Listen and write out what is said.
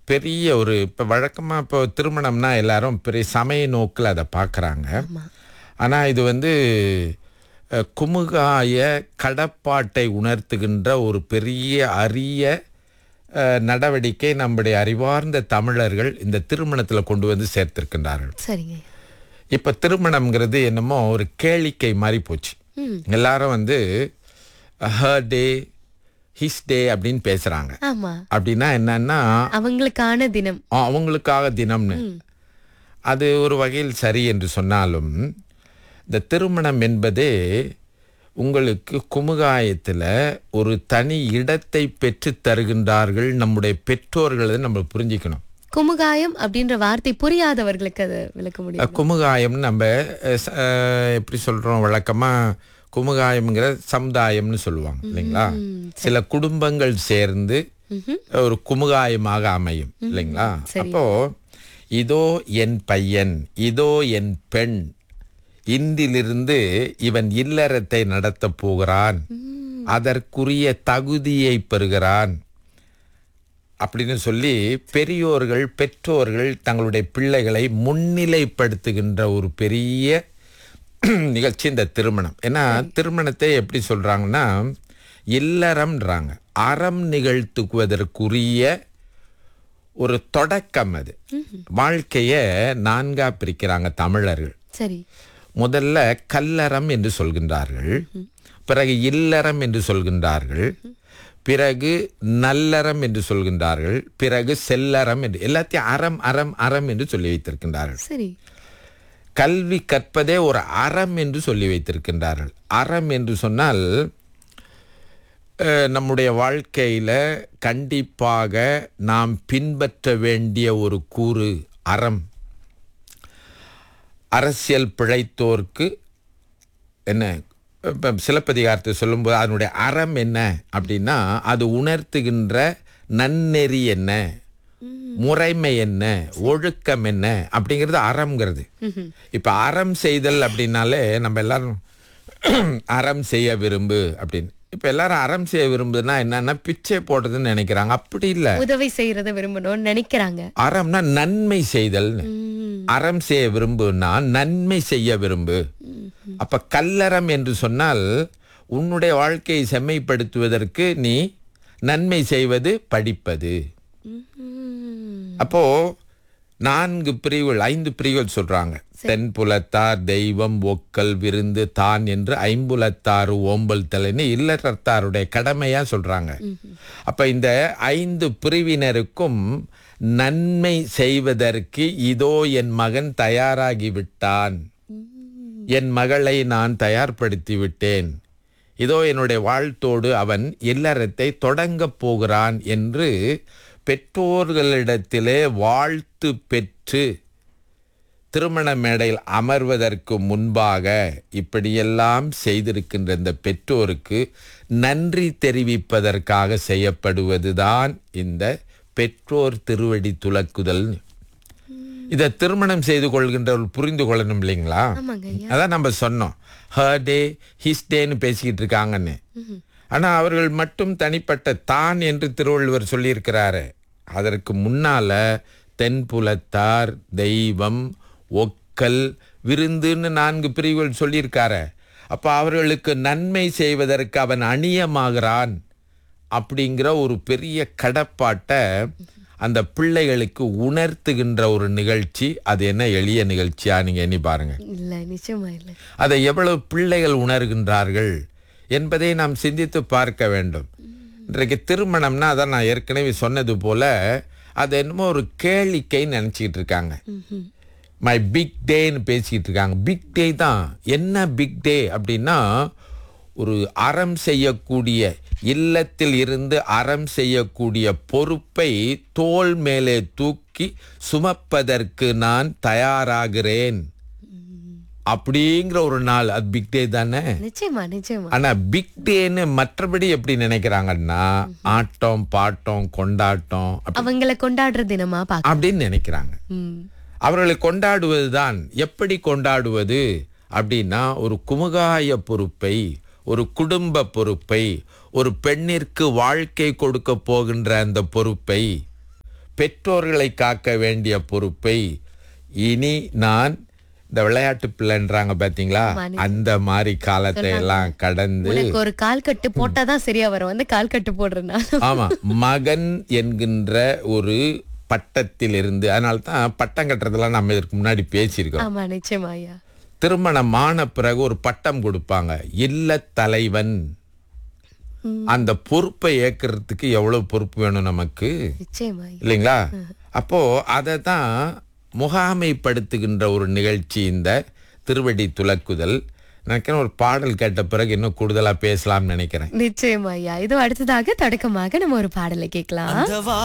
பெரிய ஒரு இப்போ வழக்கமாக இப்போ திருமணம்னா எல்லாரும் பெரிய சமய நோக்கில் அதை பார்க்குறாங்க ஆனால் இது வந்து அஹ், குமுகாய கடப்பாட்டை உணர்த்துகின்ற ஒரு பெரிய அரிய அஹ், நடவடிக்கை நம்முடைய அறிவார்ந்த தமிழர்கள் இந்த திருமணத்தில் கொண்டு வந்து சேர்த்திருக்கின்றார்கள் சரிங்க இப்போ திருமணம்ங்கிறது என்னமோ ஒரு கேளிக்கை மாதிரி போச்சு எல்லாரும் வந்து ஹர் டே ஹிஸ் டே அப்படின்னு பேசுகிறாங்க ஆமா அப்படின்னா என்னன்னா அவங்களுக்கான தினம் ஆ, அவங்களுக்காக தினம்னு அது ஒரு வகையில் சரி என்று சொன்னாலும் இந்த திருமணம் என்பதே உங்களுக்கு குமுகாயத்தில் ஒரு தனி இடத்தை பெற்றுத் தருகின்றார்கள் நம்முடைய பெற்றோர்களை நம்ம புரிஞ்சுக்கணும் குமுகாயம் அப்படின்ற வார்த்தை புரியாதவர்களுக்கு அதை விளக்க முடியும் அஹ், குமுகாயம்னு நம்ம அஹ், ச- அஹ், எப்படி சொல்கிறோம் வழக்கமாக குமுகாயம்ங்கிற சமுதாயம்னு சொல்லுவாங்க இல்லைங்களா சில குடும்பங்கள் சேர்ந்து ஒரு குமுகாயமாக அமையும் இல்லைங்களா அப்போ இதோ என் பையன் இதோ என் பெண் இன்றிலிருந்து இவன் இல்லறத்தை நடத்தப் போகிறான் அதற்குரிய தகுதியை பெறுகிறான் அப்படின்னு சொல்லி பெரியோர்கள் பெற்றோர்கள் தங்களுடைய பிள்ளைகளை முன்னிலைப்படுத்துகின்ற ஒரு பெரிய நிகழ்ச்சி இந்த திருமணம் ஏன்னா திருமணத்தை எப்படி சொல்றாங்கன்னா இல்லறம்ன்றாங்க அறம் நிகழ்த்துவதற்குரிய ஒரு தொடக்கம் அது வாழ்க்கைய நான்கா பிரிக்கிறாங்க தமிழர்கள் சரி முதல்ல கல்லறம் என்று சொல்கின்றார்கள் பிறகு இல்லறம் என்று சொல்கின்றார்கள் பிறகு நல்லறம் என்று சொல்கின்றார்கள் பிறகு செல்லறம் என்று எல்லாத்தையும் அறம் அறம் அறம் என்று சொல்லி வைத்திருக்கின்றார்கள் சரி கல்வி கற்பதே ஒரு அறம் என்று சொல்லி வைத்திருக்கின்றார்கள் அறம் என்று சொன்னால் அஹ், நம்முடைய வாழ்க்கையில் கண்டிப்பாக நாம் பின்பற்ற வேண்டிய ஒரு கூறு அறம் அரசியல் பிழைத்தோர்க்கு என்ன இப்போ சிலப்பதிகாரத்தை சொல்லும்போது அதனுடைய அறம் என்ன அப்படின்னா அது உணர்த்துகின்ற நன்னெறி என்ன முறைமை என்ன ஒழுக்கம் என்ன அப்படிங்கிறது அறம்ங்கிறது இப்போ அறம் செய்தல் அப்படின்னாலே நம்ம எல்லாரும் அறம் செய்ய விரும்பு அப்படின்னு இப்போ எல்லாரும் அறம் செய்ய விரும்புதுன்னா என்னன்னா பிச்சை போடுறதுன்னு நினைக்கிறாங்க அப்படி இல்லை உதவி செய்யறத விரும்பணும்னு நினைக்கிறாங்க அறம்னா நன்மை செய்தல்னு ம், அறம் செய்ய விரும்புனா நன்மை செய்ய விரும்பு அப்ப கல்லறம் என்று சொன்னால் உன்னுடைய வாழ்க்கையை செம்மைப்படுத்துவதற்கு நீ நன்மை செய்வது படிப்பது ம். அப்போ நான்கு பிரிவுகள் ஐந்து பிரிவுகள் சொல்றாங்க தென்புலத்தார் தெய்வம் ஒக்கல் விருந்து தான் என்று ஐம்புலத்தாறு ஓம்பல் தலைன்னு இல்லறத்தாருடைய கடமையா சொல்றாங்க அப்ப இந்த ஐந்து பிரிவினருக்கும் நன்மை செய்வதற்கு இதோ என் மகன் தயாராகி விட்டான் என் மகளை நான் தயார்படுத்தி விட்டேன் இதோ என்னுடைய வாழ்த்தோடு அவன் இல்லறத்தை தொடங்கப் போகிறான் என்று பெற்றோர்களிடத்திலே வாழ்த்து பெற்று திருமண மேடையில் அமர்வதற்கு முன்பாக இப்படியெல்லாம் செய்திருக்கின்ற இந்த பெற்றோருக்கு நன்றி தெரிவிப்பதற்காக செய்யப்படுவதுதான் இந்த பெற்றோர் திருவடி துலக்குதல் இதை திருமணம் செய்து கொள்கின்றவர்கள் புரிந்து கொள்ளணும் இல்லைங்களா ஆமாங்க ஐயா அதான் நம்ம சொன்னோம் ஹர் டே ஹிஸ் டேன்னு பேசிக்கிட்டு இருக்காங்கன்னு ஆனா அவர்கள் மட்டும் தனிப்பட்ட தான் என்று திருவள்ளுவர் சொல்லியிருக்கிறாரு அதற்கு முன்னால தென்புலத்தார் தெய்வம் ஒக்கல் விருந்துன்னு நான்கு பிரிவுகள் சொல்லியிருக்காரு அப்ப அவர்களுக்கு நன்மை செய்வதற்கு அவன் அணியமாகிறான் அப்படிங்கிற ஒரு பெரிய கடப்பாட்டை அந்த பிள்ளைகளுக்கு உணர்த்துகின்ற ஒரு நிகழ்ச்சி அது என்ன எளிய நிகழ்ச்சியா நீங்க எண்ணி பாருங்க இல்ல நிச்சயமா இல்ல அதை எவ்வளவு பிள்ளைகள் உணர்கின்றார்கள் என்பதை நாம் சிந்தித்து பார்க்க வேண்டும் இன்றைக்கு திருமணம்னா அதான் நான் ஏற்கனவே சொன்னது போல அது என்னமோ ஒரு கேளிக்கைன்னு நினச்சிக்கிட்டு இருக்காங்க மை பிக் டேன்னு பேசிக்கிட்டு இருக்காங்க பிக் டே தான் என்ன பிக் டே அப்படின்னா ஒரு அறம் செய்யக்கூடிய இல்லத்தில் இருந்து அறம் செய்யக்கூடிய பொறுப்பை தோள் மேலே தூக்கி சுமப்பதற்கு நான் தயாராகிறேன் அப்படிங்கிற ஒரு நாள் அது பிக் டே தானே நிச்சயமா நிச்சயமா ஆனா பிக் டேன்னு மற்றபடி எப்படி நினைக்கிறாங்கன்னா ஆட்டம் பாட்டம் கொண்டாட்டம் அப்ப- அவங்கள கொண்டாடுற தினமா பாக்க அப்படின்னு நினைக்கிறாங்க ம். அவர்களை கொண்டாடுவதுதான் எப்படி கொண்டாடுவது அப்படின்னா ஒரு குமுகாய பொறுப்பை ஒரு குடும்ப பொறுப்பை ஒரு பெண்ணிற்கு வாழ்க்கை கொடுக்க போகின்ற அந்த பொறுப்பை பெற்றோர்களை காக்க வேண்டிய பொறுப்பை இனி நான் இந்த விளையாட்டு பிள்ளைன்றாங்க பாத்தீங்களா அந்த மாதிரி காலத்தை எல்லாம் கடந்து உனக்கு ஒரு கால் கட்டு போட்டாதான் சரியா வரும் வந்து கால் கட்டு போடுறதுனால ஆமா மகன் என்கின்ற ஒரு பட்டத்தில் இருந்து அதனால தான் பட்டம் கட்டுறதெல்லாம் நம்ம இதற்கு முன்னாடி பேசியிருக்கோம் ஆமா நிச்சயமா ஐயா திருமணமான பிறகு ஒரு பட்டம் கொடுப்பாங்க இல்ல தலைவன் அந்த பொறுப்பை ஏற்கிறதுக்கு எவ்வளவு பொறுப்பு வேணும் நமக்கு நிச்சயமா ஐயா இல்லைங்களா அப்போ அதை தான் முகாமைப்படுத்துகின்ற ஒரு நிகழ்ச்சி இந்த திருவடி துலக்குதல் நினைக்கிறேன் ஒரு பாடல் கேட்ட பிறகு இன்னும் கூடுதலா பேசலாம்னு நினைக்கிறேன் நிச்சயமா ஐயா இது அடுத்ததாக தொடக்கமாக நம்ம ஒரு பாடலை கேட்கலாம்